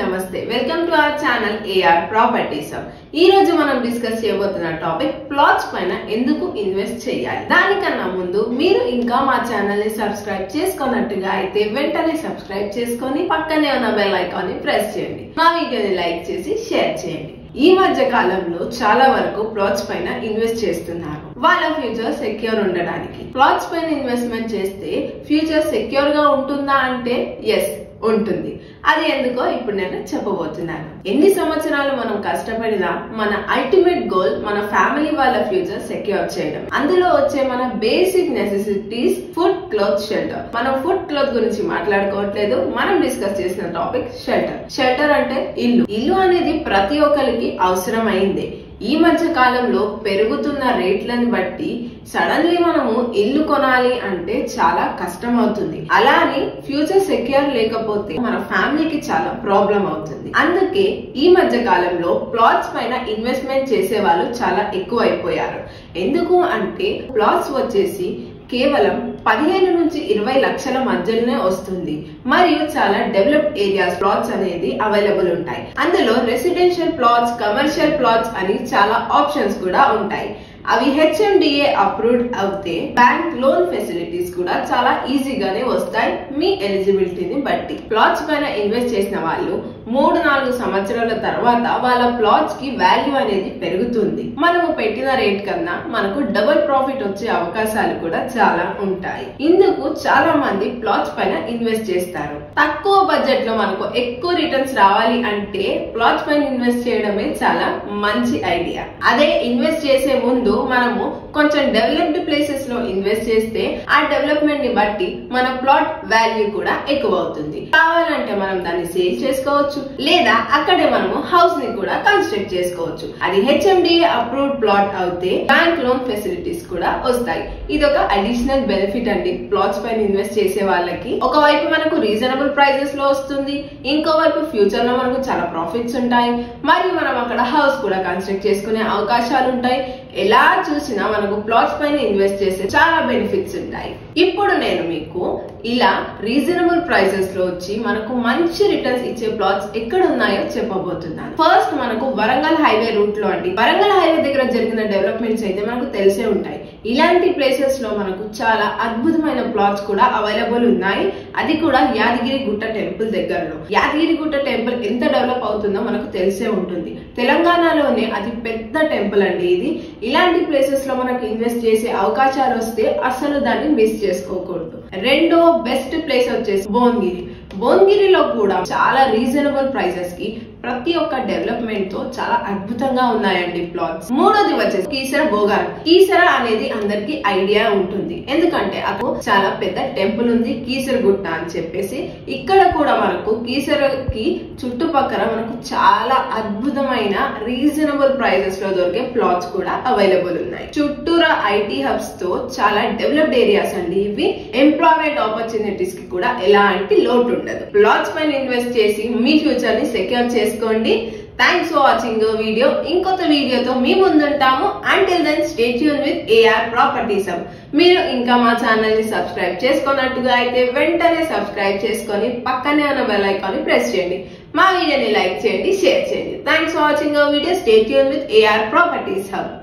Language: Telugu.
నమస్తే welcome to our channel AR properties ఈ రోజు మనం డిస్కస్ చేయబోతున్న టాపిక్ ప్లాట్స్ పైన ఎందుకు ఇన్వెస్ట్ చేయాలి దానికన్నా ముందు మీరు ఇంకా మా ఛానల్ ని సబ్స్క్రైబ్ చేసుకున్నట్టుగా అయితే వెంటనే సబ్స్క్రైబ్ చేసుకొని పక్కనే ఉన్న బెల్ ఐకాన్ ని ప్రెస్ చేయండి మా వీడియోని లైక్ చేసి షేర్ చేయండి ఈ మధ్య కాలంలో చాలా వరకు ప్లాట్స్ పైన ఇన్వెస్ట్ చేస్తున్నారు వాళ్ళ ఫ్యూచర్ సెక్యూర్ ఉండడానికి ప్లాట్స్ పైన ఇన్వెస్ట్మెంట్ చేస్తే ఫ్యూచర్ సెక్యూర్ గా ఉంటుందా అంటే ఎస్ ఉంటుంది అది ఎందుకో ఇప్పుడు నేను చెప్పబోతున్నాను ఎన్ని సంవత్సరాలు మనం కష్టపడినా మన అల్టిమేట్ గోల్ మన ఫ్యామిలీ వాళ్ళ ఫ్యూచర్ సెక్యూర్ చేయడం అందులో వచ్చే మన basic necessities food cloth shelter మనం ఫుడ్ క్లోత్ గురించి మాట్లాడుకోవట్లేదు మనం డిస్కస్ చేసిన టాపిక్ షెల్టర్ షెల్టర్ అంటే ఇల్లు ఇల్లు అనేది ప్రతి ఒక్కరికి అవసరమైంది ఈ మధ్య కాలంలో పెరుగుతున్న రేట్లను బట్టి సడన్లీ మనము ఇల్లు కొనాలి అంటే చాలా కష్టం అవుతుంది అలా అని ఫ్యూచర్ సెక్యూర్ లేకపోతే మన ఫ్యామిలీకి చాలా ప్రాబ్లం అవుతుంది అందుకే ఈ మధ్య కాలంలో ప్లాట్స్ పైన ఇన్వెస్ట్మెంట్ చేసే వాళ్ళు చాలా ఎక్కువ అయిపోయారు ఎందుకు అంటే ప్లాట్స్ వచ్చేసి కేవలం పదిహేను నుంచి ఇరవై లక్షల మధ్యలోనే వస్తుంది మరియు చాలా డెవలప్డ్ ఏరియాస్ ప్లాట్స్ అనేది అవైలబుల్ ఉంటాయి అందులో రెసిడెన్షియల్ ప్లాట్స్ కమర్షియల్ ప్లాట్స్ అని చాలా ఆప్షన్స్ కూడా ఉంటాయి అవి హెచ్ఎండిఏ అప్రూవ్డ్ అవుతే బ్యాంక్ లోన్ ఫెసిలిటీస్ కూడా చాలా ఈజీగానే వస్తాయి మీ ఎలిజిబిలిటీని బట్టి ప్లాట్స్ పైన ఇన్వెస్ట్ చేసిన వాళ్ళు మూడు నాలుగు సంవత్సరాల తర్వాత వాళ్ళ ప్లాట్స్ కి వాల్యూ అనేది పెరుగుతుంది మనము పెట్టిన రేట్ కన్నా మనకు డబుల్ ప్రాఫిట్ వచ్చే అవకాశాలు కూడా చాలా ఉంటాయి ఇందుకు చాలా మంది ప్లాట్స్ పైన ఇన్వెస్ట్ చేస్తారు తక్కువ బడ్జెట్ లో మనకు ఎక్కువ రిటర్న్స్ రావాలి అంటే ప్లాట్స్ పైన ఇన్వెస్ట్ చేయడమే చాలా మంచి ఐడియా అదే ఇన్వెస్ట్ చేసే ముందు మనము కొంచెం డెవలప్డ్ ప్లేసెస్ లో ఇన్వెస్ట్ చేస్తే ఆ డెవలప్మెంట్ ని బట్టి మన ప్లాట్ వాల్యూ కూడా ఎక్కువ అవుతుంది కావాలంటే మనం దాన్ని సేల్ చేసుకోవచ్చు లేదా అక్కడే మనము హౌస్ ని కూడా కన్స్ట్రక్ట్ చేసుకోవచ్చు అది హెచ్ఎండిఏ అప్రూవ్డ్ ప్లాట్ అవుతే బ్యాంక్ లోన్ ఫెసిలిటీస్ కూడా వస్తాయి ఇది ఒక అడిషనల్ బెనిఫిట్ అండి ప్లాట్స్ పైన ఇన్వెస్ట్ చేసే వాళ్ళకి ఒకవైపు మనకు రీజనబుల్ ప్రైజెస్ లో వస్తుంది ఇంకోవైపు ఫ్యూచర్ లో మనకు చాలా ప్రాఫిట్స్ ఉంటాయి మరియు మనం అక్కడ హౌస్ కూడా కన్స్ట్రక్ట్ చేసుకునే అవకాశాలు ఉంటాయి ఎలా చూసినా మనకు ప్లాట్స్ పైన ఇన్వెస్ట్ చేస్తే చాలా బెనిఫిట్స్ ఉంటాయి ఇప్పుడు నేను మీకు ఇలా రీజనబుల్ ప్రైసెస్ లో వచ్చి మనకు మంచి రిటర్న్స్ ఇచ్చే ప్లాట్స్ ఎక్కడ ఉన్నాయో చెప్పబోతున్నాను ఫస్ట్ మనకు వరంగల్ హైవే రూట్ లో అండి వరంగల్ హైవే దగ్గర జరిగిన డెవలప్మెంట్స్ అయితే మనకు తెలిసే ఉంటాయి ఇలాంటి ప్లేసెస్ లో మనకు చాలా అద్భుతమైన ప్లాట్స్ కూడా అవైలబుల్ ఉన్నాయి అది కూడా యాదగిరి గుట్ట టెంపుల్ దగ్గరలో యాదగిరి గుట్ట టెంపుల్ ఎంత డెవలప్ అవుతుందో మనకు తెలిసే ఉంటుంది తెలంగాణలోనే అతి పెద్ద టెంపుల్ అండి ఇది ఇలాంటి ప్లేసెస్ లో మనకు ఇన్వెస్ట్ చేసే అవకాశాలు వస్తే అసలు దాన్ని మిస్ చేసుకోకూడదు రెండో బెస్ట్ ప్లేస్ వచ్చేసి భువనగిరి భువనగిరిలో కూడా చాలా రీజనబుల్ ప్రైసెస్ కి ప్రతి ఒక్క డెవలప్మెంట్ తో చాలా అద్భుతంగా ఉన్నాయండి ప్లాట్స్ మూడోది వచ్చేసి కీసర భోగాన్ కీసర అనేది అందరికి ఐడియా ఉంటుంది ఎందుకంటే అక్కడ చాలా పెద్ద టెంపుల్ ఉంది కీసర గుట్ట అని చెప్పేసి ఇక్కడ కూడా మనకు కీసరకి చుట్టుపక్కల మనకు చాలా అద్భుతమైన రీజనబుల్ ప్రైజెస్ లో దొరికే ప్లాట్స్ కూడా అవైలబుల్ ఉన్నాయి చుట్టూరా ఐటీ హబ్స్ తో చాలా డెవలప్డ్ ఏరియాస్ అండి ఇవి ఎంప్లాయ్మెంట్ ఆపర్చునిటీస్ కి కూడా ఎలాంటి లోటు ఉండదు ప్లాట్స్ పైన ఇన్వెస్ట్ చేసి మీ ఫ్యూచర్ ని సెక్యూర్ చేసుకోండి థ్యాంక్స్ ఫర్ వాచింగ్ వీడియో ఇంకొక వీడియోతో మీ ముందుంటాము until then stay tune with AR properties మీరు ఇంకా మా ఛానల్ ని సబ్స్క్రైబ్ చేసుకున్నట్టుగా అయితే వెంటనే సబ్స్క్రైబ్ చేసుకొని పక్కనే ఉన్న బెల్ ఐకాన్ ని ప్రెస్ చేయండి మా వీడియోని లైక్ చేయండి షేర్ చేయండి thanks for watching video stay tune with AR properties hub